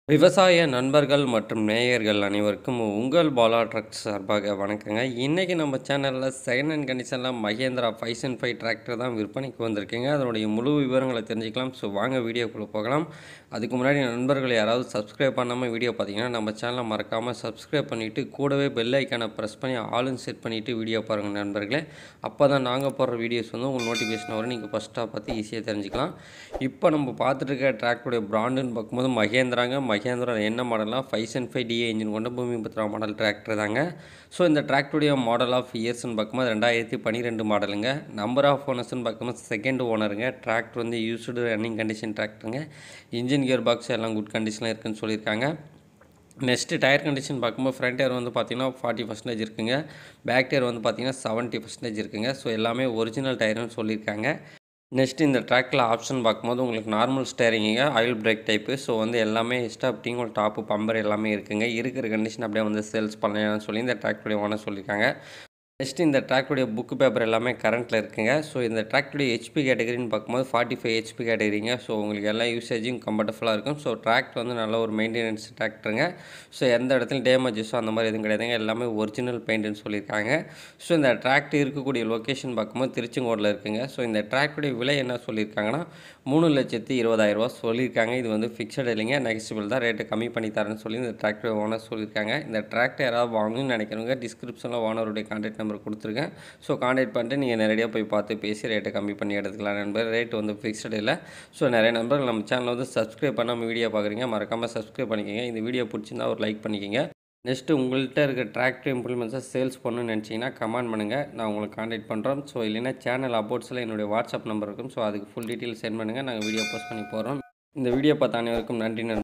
விவசாய நண்பர்கள் மற்றும் நேயர்கள் அனைவருக்கும் உங்கள் பாலா ட்ரக்ஸ் சார்பாக வணக்கங்க இன்றைக்கி நம்ம சேனலில் செகண்ட் ஹேண்ட் கண்டிஷனில் Mahindra five and five tractor தான் விற்பனைக்கு வந்திருக்குங்க அதனுடைய முழு விவரங்களை தெரிஞ்சுக்கலாம் ஸோ வாங்க வீடியோக்குள்ளே போகலாம் அதுக்கு முன்னாடி நண்பர்கள் யாராவது சப்ஸ்கிரைப் பண்ணாமல் வீடியோ பார்த்தீங்கன்னா நம்ம சேனலை மறக்காமல் சப்ஸ்கிரைப் பண்ணிவிட்டு கூடவே பெல் ஐக்கானை ப்ரெஸ் பண்ணி ஆளுன்னு செட் பண்ணிவிட்டு வீடியோ பாருங்கள் நண்பர்களே அப்போ தான் நாங்கள் போடுற வீடியோஸ் வந்து உங்களுக்கு நோட்டிஃபிகேஷன் வரும் நீங்கள் ஃபஸ்ட்டாக பார்த்து ஈஸியாக தெரிஞ்சுக்கலாம் இப்போ நம்ம பார்த்துட்டு இருக்க டிராக்டருடைய பிராண்டுன்னு பார்க்கும்போது மகேந்திராங்க மகேந்திரா என்ன மாடல்னா five and five DA engine கொண்ட பூமி பத்திரா மாடல் டிராக்டர் தாங்க ஸோ இந்த டிராக்டருடைய மாடல் ஆஃப் இயர்ஸ்னு பார்க்கும்போது ரெண்டாயிரத்தி பன்னிரெண்டு மாடலுங்க நம்பர் ஆஃப் ஓனர்ஸ்னு பார்க்கும்போது செகண்ட் ஓனருங்க டிராக்டர் வந்து யூஸ்டு ரன்னிங் கண்டிஷன் டிராக்டருங்க இன்ஜின் கியர் பாக்ஸ் எல்லாம் குட் கண்டிஷனில் இருக்குன்னு சொல்லியிருக்காங்க நெக்ஸ்ட்டு டயர் கண்டிஷன் பார்க்கும்போது ஃப்ரண்ட் டயர் வந்து பார்த்திங்கன்னா ஃபார்ட்டி பர்சன்டேஜ் இருக்குங்க பேக் டயர் வந்து பார்த்திங்கன்னா செவன்ட்டி பர்சன்டேஜ் இருக்குங்க ஸோ எல்லாமே ஒரிஜினல் டயர்னு சொல்லியிருக்காங்க நெக்ஸ்ட் இந்த ட்ராக்கில் ஆப்ஷன் பார்க்கும்போது உங்களுக்கு நார்மல் ஸ்டேரிங்க ஆயில் பிரேக் டைப்பு ஸோ வந்து எல்லாமே ஸ்டாப்டிங் ஒரு டாப்பு பம்பர் எல்லாமே இருக்குங்க இருக்கிற கண்டிஷன் அப்படியே வந்து சேல்ஸ் பண்ணலாம்னு சொல்லி இந்த ட்ராக்டருடைய ஓனர் சொல்லியிருக்காங்க நெக்ஸ்ட் இந்த ட்ராக்டருடைய புக்கு பேப்பர் எல்லாமே கரண்ட்டில் இருக்குங்க ஸோ இந்த ட்ராக்டருடைய ஹெச்பி கேட்டகரின்னு பார்க்கும்போது ஃபார்ட்டி ஃபைவ் ஹெச்பி கேட்டகரிங்க ஸோ உங்களுக்கு எல்லா யூசேஜும் கம்ஃபர்டபுளாக இருக்கும் ஸோ டிராக்டர் வந்து நல்ல ஒரு மெயின்டெனன்ஸ் டிராக்டருங்க ஸோ எந்த இடத்துலையும் டேமேஜஸோ அந்த மாதிரி எதுவும் கிடையாதுங்க எல்லாமே ஒரிஜினல் பெயிண்ட்னு சொல்லியிருக்காங்க ஸோ இந்த டிராக்டர் இருக்கக்கூடிய லொக்கேஷன் பார்க்கும்போது திருச்செங்கோடில் இருக்குங்க ஸோ இந்த டிராக்டருடைய விலை என்ன சொல்லியிருக்காங்கன்னா மூணு லட்சத்தி இருபதாயிரரூபா சொல்லியிருக்காங்க இது வந்து ஃபிக்ஸட் இல்லைங்க நெக்ஸ்டிபிள் தான் ரேட்டு கம்மி பண்ணி தரேன்னு சொல்லி இந்த டிராக்டர் ஓனர் சொல்லியிருக்காங்க இந்த டிராக்டர் யாராவது வாங்கணும்னு நினைக்கிறவங்க டிஸ்கிரிப்ஷனில் ஓனருடைய கான்டாக்ட் நம்பர் கொடுத்துருக்கேன் ஸோ கான்டாக்ட் பண்ணிட்டு நீங்கள் நேரடியாக போய் பார்த்து பேசி ரேட்டை கம்மி பண்ணி எடுத்துக்கலாம் நண்பர் ரேட் வந்து ஃபிக்ஸட் இல்லை ஸோ நிறைய நண்பர்கள் நம்ம சேனலில் வந்து சப்ஸ்கிரைப் பண்ணாமல் வீடியோ பார்க்குறீங்க மறக்காமல் சப்ஸ்கிரைப் பண்ணிக்கோங்க இந்த வீடியோ பிடிச்சிருந்தா ஒரு லைக் பண்ணிக்கோங்க நெக்ஸ்ட்டு உங்கள்கிட்ட இருக்க டிராக்டர் இம்ப்ளிமெண்ட்ஸை சேல்ஸ் பண்ணணும்னு நினச்சிங்கன்னா கமெண்ட் பண்ணுங்கள் நான் உங்களுக்கு கான்டாக்ட் பண்ணுறோம் ஸோ இல்லைன்னா சேனல் அபோட்ஸில் என்னுடைய வாட்ஸ்அப் நம்பர் இருக்கும் ஸோ அதுக்கு ஃபுல் டீட்டெயில் சென்ட் பண்ணுங்கள் நாங்கள் வீடியோ போஸ்ட் பண்ணி போகிறோம் இந்த வீடியோ பார்த்த அனைவருக்கும் நன்றி நன்றி